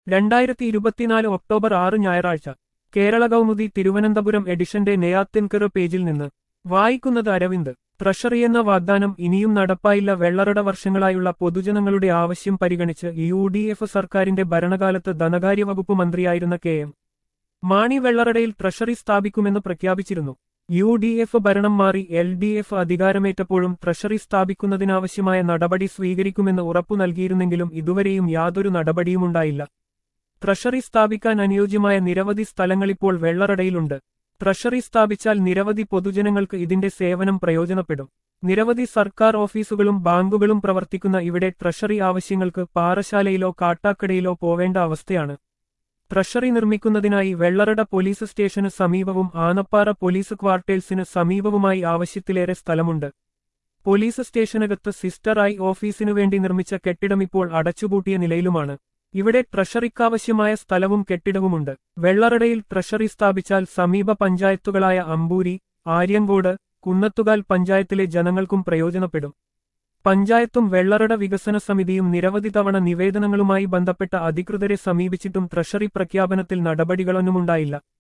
രണ്ടായിരത്തി ഇരുപത്തിനാല് ഒക്ടോബർ ആറ് ഞായറാഴ്ച കേരള കൗമുദി തിരുവനന്തപുരം എഡിഷന്റെ നെയ്യാത്തിൻകറ് പേജിൽ നിന്ന് വായിക്കുന്നത് അരവിന്ദ് ട്രഷറിയെന്ന വാഗ്ദാനം ഇനിയും നടപ്പായില്ല വെള്ളറട വർഷങ്ങളായുള്ള പൊതുജനങ്ങളുടെ ആവശ്യം പരിഗണിച്ച് യു ഡി എഫ് സർക്കാരിന്റെ ഭരണകാലത്ത് ധനകാര്യവകുപ്പ് മന്ത്രിയായിരുന്ന കെ എം മാണി വെള്ളറടയിൽ ട്രഷറി സ്ഥാപിക്കുമെന്ന് പ്രഖ്യാപിച്ചിരുന്നു യു ഡി എഫ് ഭരണം മാറി എൽ ഡി എഫ് അധികാരമേറ്റപ്പോഴും ട്രഷറി സ്ഥാപിക്കുന്നതിനാവശ്യമായ നടപടി സ്വീകരിക്കുമെന്ന് ഉറപ്പു നൽകിയിരുന്നെങ്കിലും ഇതുവരെയും യാതൊരു നടപടിയുമുണ്ടായില്ല ട്രഷറി സ്ഥാപിക്കാൻ അനുയോജ്യമായ നിരവധി സ്ഥലങ്ങളിപ്പോൾ വെള്ളറടയിലുണ്ട് ട്രഷറി സ്ഥാപിച്ചാൽ നിരവധി പൊതുജനങ്ങൾക്ക് ഇതിന്റെ സേവനം പ്രയോജനപ്പെടും നിരവധി സർക്കാർ ഓഫീസുകളും ബാങ്കുകളും പ്രവർത്തിക്കുന്ന ഇവിടെ ട്രഷറി ആവശ്യങ്ങൾക്ക് പാറശാലയിലോ കാട്ടാക്കടയിലോ പോവേണ്ട അവസ്ഥയാണ് ട്രഷറി നിർമ്മിക്കുന്നതിനായി വെള്ളറട പോലീസ് സ്റ്റേഷന് സമീപവും ആനപ്പാറ പോലീസ് ക്വാർട്ടേഴ്സിന് സമീപവുമായി ആവശ്യത്തിലേറെ സ്ഥലമുണ്ട് പോലീസ് സ്റ്റേഷനകത്ത് സിസ്റ്റർ ഐ ഓഫീസിനു വേണ്ടി നിർമ്മിച്ച കെട്ടിടം ഇപ്പോൾ അടച്ചുപൂട്ടിയ നിലയിലുമാണ് ഇവിടെ ട്രഷറിക്കാവശ്യമായ സ്ഥലവും കെട്ടിടവുമുണ്ട് വെള്ളറടയിൽ ട്രഷറി സ്ഥാപിച്ചാൽ സമീപ പഞ്ചായത്തുകളായ അമ്പൂരി ആര്യങ്കോട് കുന്നത്തുകാൽ പഞ്ചായത്തിലെ ജനങ്ങൾക്കും പ്രയോജനപ്പെടും പഞ്ചായത്തും വെള്ളറട വികസന സമിതിയും നിരവധി തവണ നിവേദനങ്ങളുമായി ബന്ധപ്പെട്ട അധികൃതരെ സമീപിച്ചിട്ടും ട്രഷറി പ്രഖ്യാപനത്തിൽ നടപടികളൊന്നുമുണ്ടായില്ല